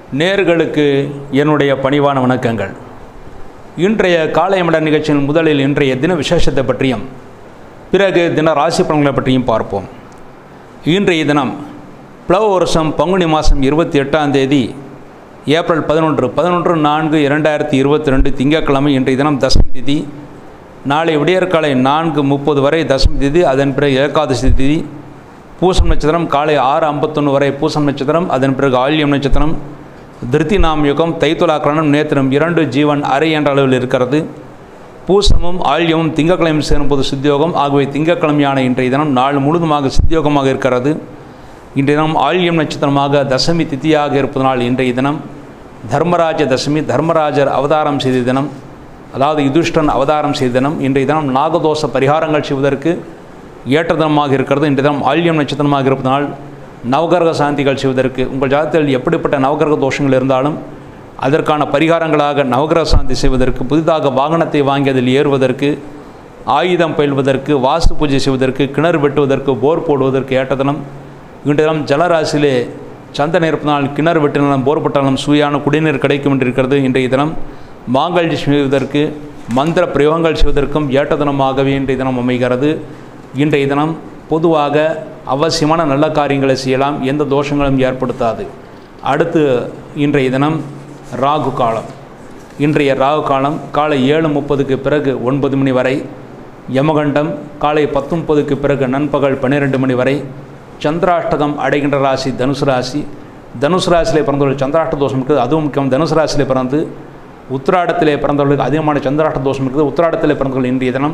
நேர்களுக்கு என்னுடைய பணிவான வணக்கங்கள் இன்றைய காலை மலர் நிகழ்ச்சியின் முதலில் இன்றைய தின விசேஷத்தை பற்றியும் பிறகு தின ராசி பலன்களை பற்றியும் பார்ப்போம் இன்றைய தினம் பிளவ வருஷம் பங்குனி மாதம் இருபத்தி எட்டாம் தேதி ஏப்ரல் பதினொன்று பதினொன்று நான்கு இரண்டாயிரத்தி இருபத்தி ரெண்டு திங்கட்கிழமை இன்றைய தினம் தசமி திதி நாளை விடியற்காலை நான்கு முப்பது வரை தசமி திதி அதன் பிறகு ஏகாதசி திதி பூசம் நட்சத்திரம் காலை ஆறு ஐம்பத்தொன்று வரை பூசம் நட்சத்திரம் அதன் பிறகு ஆயில்யம் நட்சத்திரம் திருத்தி நாம் யுகம் தைத்துலாக்கரணம் நேத்திரம் இரண்டு ஜீவன் அரை என்ற அளவில் இருக்கிறது பூசமும் ஆழியமும் திங்கட்கிழமை சேரும்போது சித்தியோகம் ஆகவே திங்கட்கிழமையான இன்றைய தினம் நாள் முழுதுமாக சித்தியோகமாக இருக்கிறது இன்றைய தினம் ஆழியம் நட்சத்திரமாக தசமி திதியாக இருப்பதனால் இன்றைய தினம் தர்மராஜ தசமி தர்மராஜர் அவதாரம் செய்த தினம் அதாவது யுதிஷ்டன் அவதாரம் செய்த தினம் இன்றைய தினம் நாகதோஷ பரிகாரங்கள் செய்வதற்கு ஏற்ற தினமாக இருக்கிறது இன்றைய தினம் ஆழியம் நட்சத்திரமாக இருப்பதனால் நவகிரக சாந்திகள் செய்வதற்கு உங்கள் ஜாதகத்தில் எப்படிப்பட்ட நவகிரக தோஷங்கள் இருந்தாலும் அதற்கான பரிகாரங்களாக நவகிரக சாந்தி செய்வதற்கு புதிதாக வாகனத்தை வாங்கி அதில் ஏறுவதற்கு ஆயுதம் பயில்வதற்கு வாஸ்து பூஜை செய்வதற்கு கிணறு வெட்டுவதற்கு போர் போடுவதற்கு ஏற்ற தினம் இன்றைய தினம் ஜலராசியிலே சந்தன இருப்பதனால் கிணறு வெட்டினாலும் போர் போட்டாலும் சுவையான குடிநீர் கிடைக்கும் என்றிருக்கிறது இன்றைய தினம் மாங்கல்யம் செய்வதற்கு மந்திர பிரயோகங்கள் செய்வதற்கும் ஏற்ற தினமாகவே இன்றைய தினம் அமைகிறது இன்றைய தினம் பொதுவாக அவசியமான நல்ல காரியங்களை செய்யலாம் எந்த தோஷங்களும் ஏற்படுத்தாது அடுத்து இன்றைய தினம் ராகு காலம் இன்றைய ராகு காலம் காலை ஏழு முப்பதுக்கு பிறகு ஒன்பது மணி வரை யமகண்டம் காலை பத்து முப்பதுக்கு பிறகு நண்பகல் பன்னிரெண்டு மணி வரை சந்திராஷ்டகம் அடைகின்ற ராசி தனுசு ராசி தனுசு ராசியிலே பிறந்தவர்கள் சந்திராஷ்ட தோஷம் இருக்குது அதுவும் முக்கியம் தனுசு ராசியிலே பிறந்து உத்திராடத்திலே பிறந்தவர்களுக்கு அதிகமான சந்திராஷ்ட தோஷம் இருக்குது உத்திராடத்திலே பிறந்தவர்கள் இன்றைய தினம்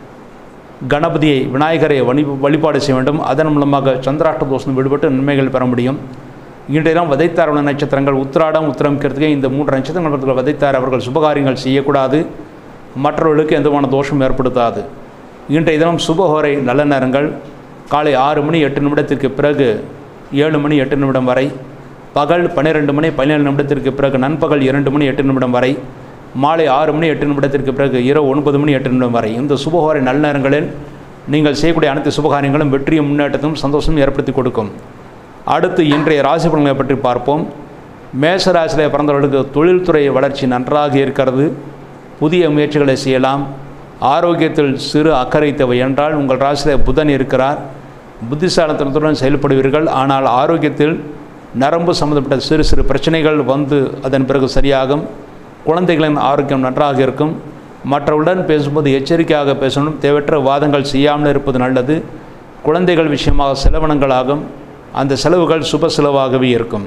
கணபதியை விநாயகரை வழி வழிபாடு செய்ய வேண்டும் அதன் மூலமாக சந்திராஷ்ட தோஷம் விடுபட்டு நன்மைகள் பெற முடியும் இன்றைய தினம் விதைத்தார் உள்ள நட்சத்திரங்கள் உத்திராடம் உத்திரம் கிருத்திகை இந்த மூன்று நட்சத்திரங்கள் விதைத்தார் அவர்கள் சுபகாரியங்கள் செய்யக்கூடாது மற்றவர்களுக்கு எந்தமான தோஷம் ஏற்படுத்தாது இன்றைய தினம் சுபஹோரை நல்ல நேரங்கள் காலை ஆறு மணி எட்டு நிமிடத்திற்கு பிறகு ஏழு மணி எட்டு நிமிடம் வரை பகல் பன்னிரெண்டு மணி பதினேழு நிமிடத்திற்கு பிறகு நண்பகல் இரண்டு மணி எட்டு நிமிடம் வரை மாலை ஆறு மணி எட்டு நிமிடத்திற்கு பிறகு இரவு ஒன்பது மணி எட்டு நிமிடம் வரை இந்த சுபகார நல்ல நேரங்களில் நீங்கள் செய்யக்கூடிய அனைத்து சுபகாரியங்களும் வெற்றியும் முன்னேற்றத்தையும் சந்தோஷமும் ஏற்படுத்தி கொடுக்கும் அடுத்து இன்றைய ராசி பலன்களை பற்றி பார்ப்போம் மேஷ ராசியிலே பிறந்தவர்களுக்கு தொழில்துறை வளர்ச்சி நன்றாக இருக்கிறது புதிய முயற்சிகளை செய்யலாம் ஆரோக்கியத்தில் சிறு அக்கறை தேவை என்றால் உங்கள் ராசியிலே புதன் இருக்கிறார் புத்திசாலித்தனத்துடன் செயல்படுவீர்கள் ஆனால் ஆரோக்கியத்தில் நரம்பு சம்பந்தப்பட்ட சிறு சிறு பிரச்சனைகள் வந்து அதன் பிறகு சரியாகும் குழந்தைகளின் ஆரோக்கியம் நன்றாக இருக்கும் மற்றவுடன் பேசும்போது எச்சரிக்கையாக பேசணும் தேவையற்ற வாதங்கள் செய்யாமல் இருப்பது நல்லது குழந்தைகள் விஷயமாக செலவினங்கள் ஆகும் அந்த செலவுகள் சுப செலவாகவே இருக்கும்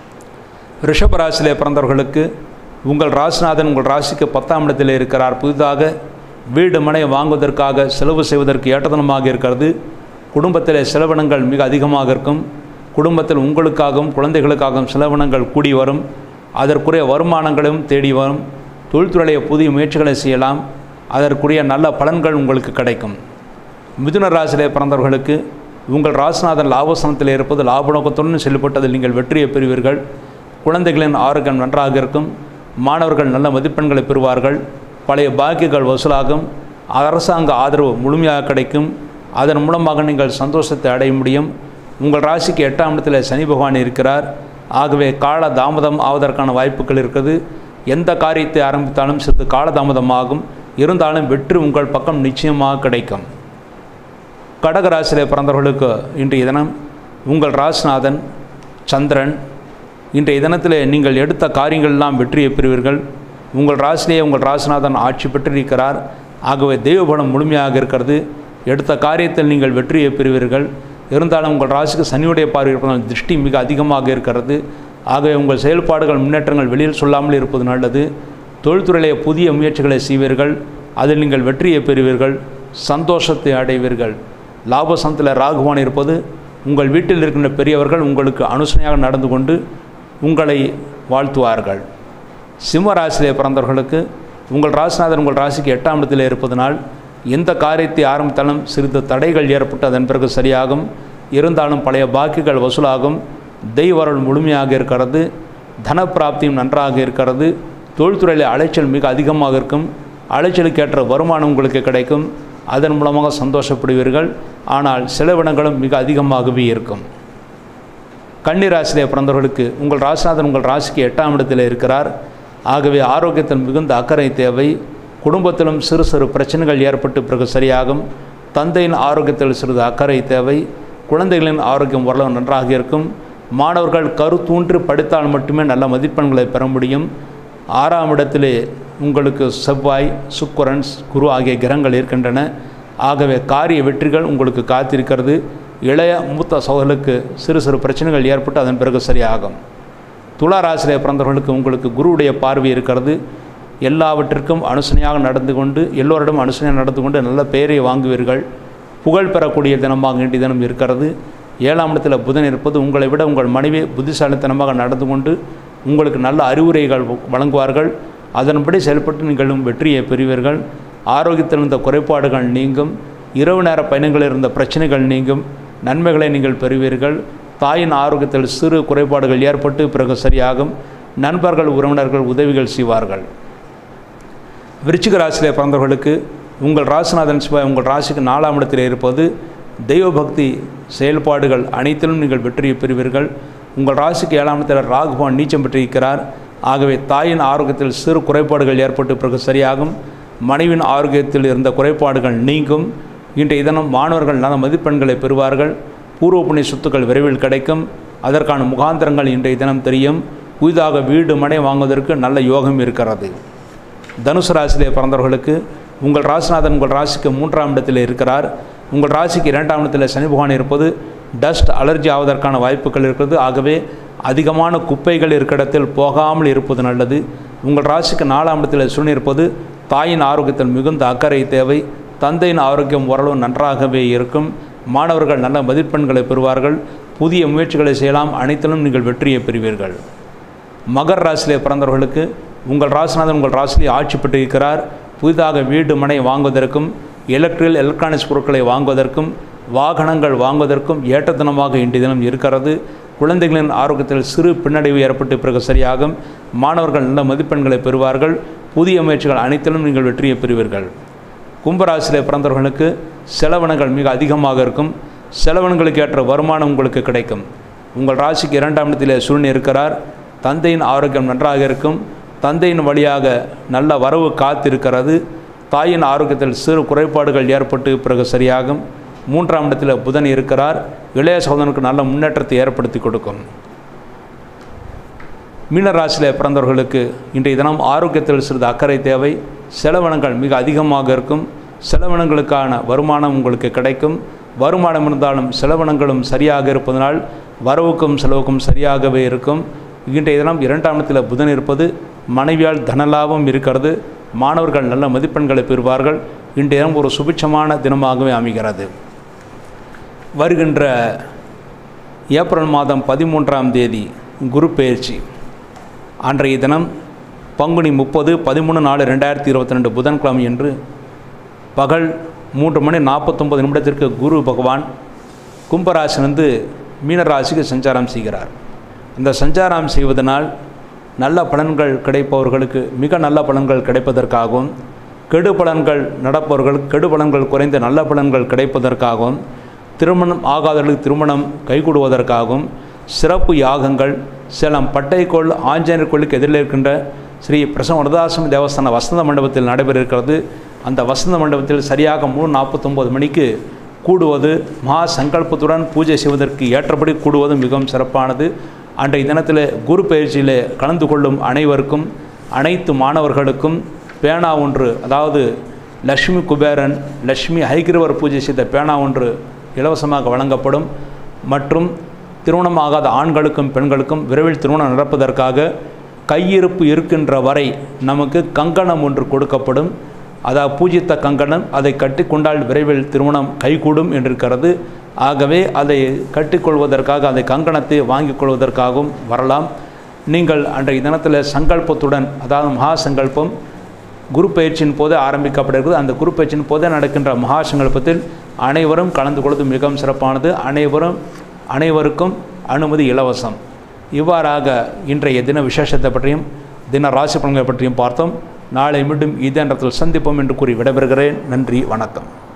ரிஷபராசியிலே பிறந்தவர்களுக்கு உங்கள் ராசிநாதன் உங்கள் ராசிக்கு பத்தாம் இடத்தில் இருக்கிறார் புதிதாக வீடு மனை வாங்குவதற்காக செலவு செய்வதற்கு ஏற்றதனமாக இருக்கிறது குடும்பத்திலே செலவினங்கள் மிக அதிகமாக இருக்கும் குடும்பத்தில் உங்களுக்காகவும் குழந்தைகளுக்காகவும் செலவினங்கள் கூடி வரும் அதற்குரிய வருமானங்களும் தேடி வரும் தொழில்துறையை புதிய முயற்சிகளை செய்யலாம் அதற்குரிய நல்ல பலன்கள் உங்களுக்கு கிடைக்கும் மிதுன ராசியிலே பிறந்தவர்களுக்கு உங்கள் ராசிநாதன் லாபஸ்தானத்தில் இருப்பது லாப நோக்கத்துடன் செயல்பட்டதில் நீங்கள் வெற்றியை பெறுவீர்கள் குழந்தைகளின் ஆரோக்கியம் நன்றாக இருக்கும் மாணவர்கள் நல்ல மதிப்பெண்களை பெறுவார்கள் பழைய பாக்கியங்கள் வசூலாகும் அரசாங்க ஆதரவு முழுமையாக கிடைக்கும் அதன் மூலமாக நீங்கள் சந்தோஷத்தை அடைய முடியும் உங்கள் ராசிக்கு எட்டாம் இடத்தில் சனி பகவான் இருக்கிறார் ஆகவே கால தாமதம் ஆவதற்கான வாய்ப்புகள் இருக்குது எந்த காரியத்தை ஆரம்பித்தாலும் சிறிது காலதாமதமாகும் இருந்தாலும் வெற்றி உங்கள் பக்கம் நிச்சயமாக கிடைக்கும் கடக ராசியிலே பிறந்தவர்களுக்கு இன்றைய தினம் உங்கள் ராசிநாதன் சந்திரன் இன்றைய தினத்தில் நீங்கள் எடுத்த காரியங்களெல்லாம் வெற்றியை பெறுவீர்கள் உங்கள் ராசிலேயே உங்கள் ராசிநாதன் ஆட்சி பெற்றிருக்கிறார் ஆகவே தெய்வபலம் முழுமையாக இருக்கிறது எடுத்த காரியத்தில் நீங்கள் வெற்றியை பெறுவீர்கள் இருந்தாலும் உங்கள் ராசிக்கு சனியுடைய பார்வை இருப்பதால் திருஷ்டி மிக அதிகமாக இருக்கிறது ஆகவே உங்கள் செயல்பாடுகள் முன்னேற்றங்கள் வெளியில் சொல்லாமல் இருப்பது நல்லது தொழில்துறையிலே புதிய முயற்சிகளை செய்வீர்கள் அதில் நீங்கள் வெற்றியை பெறுவீர்கள் சந்தோஷத்தை அடைவீர்கள் லாபசனத்தில் ராகுவான் இருப்பது உங்கள் வீட்டில் இருக்கின்ற பெரியவர்கள் உங்களுக்கு அனுசனையாக நடந்து கொண்டு உங்களை வாழ்த்துவார்கள் சிம்ம ராசியிலே பிறந்தவர்களுக்கு உங்கள் ராசிநாதன் உங்கள் ராசிக்கு எட்டாம் இடத்தில் இருப்பதனால் எந்த காரியத்தை ஆரம்பித்தாலும் சிறிது தடைகள் ஏற்பட்டு அதன் பிறகு சரியாகும் இருந்தாலும் பழைய பாக்கிகள் வசூலாகும் தெய்வரல் முழுமையாக இருக்கிறது தனப்பிராப்தியும் நன்றாக இருக்கிறது தொழில்துறையில் அலைச்சல் மிக அதிகமாக இருக்கும் அலைச்சலுக்கேற்ற வருமானம் உங்களுக்கு கிடைக்கும் அதன் மூலமாக சந்தோஷப்படுவீர்கள் ஆனால் செலவினங்களும் மிக அதிகமாகவே இருக்கும் கன்னி ராசியிலே பிறந்தவர்களுக்கு உங்கள் ராசிநாதன் உங்கள் ராசிக்கு எட்டாம் இடத்தில் இருக்கிறார் ஆகவே ஆரோக்கியத்தில் மிகுந்த அக்கறை தேவை குடும்பத்திலும் சிறு சிறு பிரச்சனைகள் ஏற்பட்டு பிறகு சரியாகும் தந்தையின் ஆரோக்கியத்தில் சிறிது அக்கறை தேவை குழந்தைகளின் ஆரோக்கியம் ஓரளவு நன்றாக இருக்கும் மாணவர்கள் கருத்தூன்றி படித்தால் மட்டுமே நல்ல மதிப்பெண்களை பெற முடியும் ஆறாம் இடத்திலே உங்களுக்கு செவ்வாய் சுக்கரன் குரு ஆகிய கிரகங்கள் இருக்கின்றன ஆகவே காரிய வெற்றிகள் உங்களுக்கு காத்திருக்கிறது இளைய மூத்த சகோதரர்களுக்கு சிறு சிறு பிரச்சனைகள் ஏற்பட்டு அதன் பிறகு சரியாகும் துலா ராசியிலே பிறந்தவர்களுக்கு உங்களுக்கு குருவுடைய பார்வை இருக்கிறது எல்லாவற்றிற்கும் அனுசனையாக நடந்து கொண்டு எல்லோரிடம் அனுசனையாக நடந்து கொண்டு நல்ல பெயரை வாங்குவீர்கள் புகழ் பெறக்கூடிய தினமாக இன்றைய தினம் இருக்கிறது ஏழாம் இடத்தில் புதன் இருப்பது உங்களை விட உங்கள் மனைவி புத்திசாலித்தனமாக நடந்து கொண்டு உங்களுக்கு நல்ல அறிவுரைகள் வழங்குவார்கள் அதன்படி செயல்பட்டு நீங்களும் வெற்றியை பெறுவீர்கள் ஆரோக்கியத்தில் இருந்த குறைபாடுகள் நீங்கும் இரவு நேர பயணங்களில் இருந்த பிரச்சனைகள் நீங்கும் நன்மைகளை நீங்கள் பெறுவீர்கள் தாயின் ஆரோக்கியத்தில் சிறு குறைபாடுகள் ஏற்பட்டு பிறகு சரியாகும் நண்பர்கள் உறவினர்கள் உதவிகள் செய்வார்கள் விருச்சிக ராசியிலே பிறந்தவர்களுக்கு உங்கள் ராசிநாதன் சிவாய் உங்கள் ராசிக்கு நாலாம் இடத்தில் இருப்பது தெய்வ பக்தி செயல்பாடுகள் அனைத்திலும் நீங்கள் வெற்றியை பெறுவீர்கள் உங்கள் ராசிக்கு ஏழாம் இடத்தில் ராகுபான் நீச்சம் பெற்றிருக்கிறார் ஆகவே தாயின் ஆரோக்கியத்தில் சிறு குறைபாடுகள் ஏற்பட்டு பிறகு சரியாகும் மனைவின் ஆரோக்கியத்தில் இருந்த குறைபாடுகள் நீங்கும் இன்றைய தினம் மாணவர்கள் நல்ல மதிப்பெண்களை பெறுவார்கள் பூர்வ புண்ணிய சொத்துக்கள் விரைவில் கிடைக்கும் அதற்கான முகாந்திரங்கள் இன்றைய தினம் தெரியும் புதிதாக வீடு மனை வாங்குவதற்கு நல்ல யோகம் இருக்கிறது தனுசு ராசியிலே பிறந்தவர்களுக்கு உங்கள் ராசிநாதன் உங்கள் ராசிக்கு மூன்றாம் இடத்தில் இருக்கிறார் உங்கள் ராசிக்கு இரண்டாம் இடத்தில் சனி பகவான் இருப்பது டஸ்ட் அலர்ஜி ஆவதற்கான வாய்ப்புகள் இருக்கிறது ஆகவே அதிகமான குப்பைகள் இருக்கிற இடத்தில் போகாமல் இருப்பது நல்லது உங்கள் ராசிக்கு நாலாம் இடத்தில் சுனி இருப்பது தாயின் ஆரோக்கியத்தில் மிகுந்த அக்கறை தேவை தந்தையின் ஆரோக்கியம் ஓரளவு நன்றாகவே இருக்கும் மாணவர்கள் நல்ல மதிப்பெண்களை பெறுவார்கள் புதிய முயற்சிகளை செய்யலாம் அனைத்திலும் நீங்கள் வெற்றியை பெறுவீர்கள் மகர் ராசியிலே பிறந்தவர்களுக்கு உங்கள் ராசிநாதன் உங்கள் ராசியிலே ஆட்சி பெற்றிருக்கிறார் புதிதாக வீடு மனை வாங்குவதற்கும் எலக்ட்ரிக்கல் எலக்ட்ரானிக்ஸ் பொருட்களை வாங்குவதற்கும் வாகனங்கள் வாங்குவதற்கும் ஏற்ற தினமாக இன்றைய தினம் இருக்கிறது குழந்தைகளின் ஆரோக்கியத்தில் சிறு பின்னடைவு ஏற்பட்டு பிறகு சரியாகும் மாணவர்கள் நல்ல மதிப்பெண்களை பெறுவார்கள் புதிய முயற்சிகள் அனைத்திலும் நீங்கள் வெற்றியை பெறுவீர்கள் கும்பராசியிலே பிறந்தவர்களுக்கு செலவினங்கள் மிக அதிகமாக இருக்கும் செலவினங்களுக்கு ஏற்ற வருமானம் உங்களுக்கு கிடைக்கும் உங்கள் ராசிக்கு இரண்டாம் இடத்திலே சூழ்நிலை இருக்கிறார் தந்தையின் ஆரோக்கியம் நன்றாக இருக்கும் தந்தையின் வழியாக நல்ல வரவு காத்திருக்கிறது தாயின் ஆரோக்கியத்தில் சிறு குறைபாடுகள் ஏற்பட்டு பிறகு சரியாகும் மூன்றாம் இடத்தில் புதன் இருக்கிறார் இளைய சகோதரனுக்கு நல்ல முன்னேற்றத்தை ஏற்படுத்தி கொடுக்கும் மீனராசியில் பிறந்தவர்களுக்கு இன்றைய தினம் ஆரோக்கியத்தில் சிறிது அக்கறை தேவை செலவினங்கள் மிக அதிகமாக இருக்கும் செலவினங்களுக்கான வருமானம் உங்களுக்கு கிடைக்கும் வருமானம் இருந்தாலும் செலவினங்களும் சரியாக இருப்பதனால் வரவுக்கும் செலவுக்கும் சரியாகவே இருக்கும் இன்றைய தினம் இரண்டாம் இடத்தில் புதன் இருப்பது மனைவியால் தனலாபம் இருக்கிறது மாணவர்கள் நல்ல மதிப்பெண்களை பெறுவார்கள் இன்றைய தினம் ஒரு சுபிட்சமான தினமாகவே அமைகிறது வருகின்ற ஏப்ரல் மாதம் பதிமூன்றாம் தேதி குரு பெயர்ச்சி அன்றைய தினம் பங்குனி முப்பது பதிமூணு நாலு ரெண்டாயிரத்தி இருபத்தி ரெண்டு புதன்கிழமை என்று பகல் மூன்று மணி நாற்பத்தொம்பது நிமிடத்திற்கு குரு பகவான் கும்பராசிலிருந்து மீனராசிக்கு சஞ்சாரம் செய்கிறார் இந்த சஞ்சாரம் செய்வதனால் நல்ல பலன்கள் கிடைப்பவர்களுக்கு மிக நல்ல பலன்கள் கிடைப்பதற்காகவும் கெடு பலன்கள் நடப்பவர்களுக்கு கெடு பலன்கள் குறைந்த நல்ல பலன்கள் கிடைப்பதற்காகவும் திருமணம் ஆகாதவர்களுக்கு திருமணம் கைகூடுவதற்காகவும் சிறப்பு யாகங்கள் சேலம் பட்டைக்கோள் ஆஞ்சநேயர் கோயிலுக்கு எதிரில் இருக்கின்ற ஸ்ரீ பிரசவ வரதாசம் தேவஸ்தான வசந்த மண்டபத்தில் நடைபெற இருக்கிறது அந்த வசந்த மண்டபத்தில் சரியாக மூணு நாற்பத்தொம்போது மணிக்கு கூடுவது மகா சங்கல்பத்துடன் பூஜை செய்வதற்கு ஏற்றபடி கூடுவது மிகவும் சிறப்பானது அன்றைய தினத்தில் குரு பயிற்சியில் கலந்து கொள்ளும் அனைவருக்கும் அனைத்து மாணவர்களுக்கும் பேனா ஒன்று அதாவது லக்ஷ்மி குபேரன் லக்ஷ்மி ஹைகிரவர் பூஜை செய்த பேனா ஒன்று இலவசமாக வழங்கப்படும் மற்றும் திருமணம் ஆகாத ஆண்களுக்கும் பெண்களுக்கும் விரைவில் திருமணம் நடப்பதற்காக கையிருப்பு இருக்கின்ற வரை நமக்கு கங்கணம் ஒன்று கொடுக்கப்படும் அதாவது பூஜித்த கங்கணம் அதை கட்டிக்கொண்டால் விரைவில் திருமணம் கைகூடும் என்றிருக்கிறது ஆகவே அதை கட்டிக்கொள்வதற்காக அதை கங்கணத்தை வாங்கிக் கொள்வதற்காகவும் வரலாம் நீங்கள் அன்றைய தினத்தில் சங்கல்பத்துடன் அதாவது மகா சங்கல்பம் குரு பயிற்சியின் போது ஆரம்பிக்கப்படுகிறது அந்த குரு பயிற்சியின் போதே நடக்கின்ற மகா சங்கல்பத்தில் அனைவரும் கலந்து கொள்வது மிகவும் சிறப்பானது அனைவரும் அனைவருக்கும் அனுமதி இலவசம் இவ்வாறாக இன்றைய தின விசேஷத்தை பற்றியும் தின ராசி பலன்களை பற்றியும் பார்த்தோம் நாளை மீண்டும் இதே நேரத்தில் சந்திப்போம் என்று கூறி விடைபெறுகிறேன் நன்றி வணக்கம்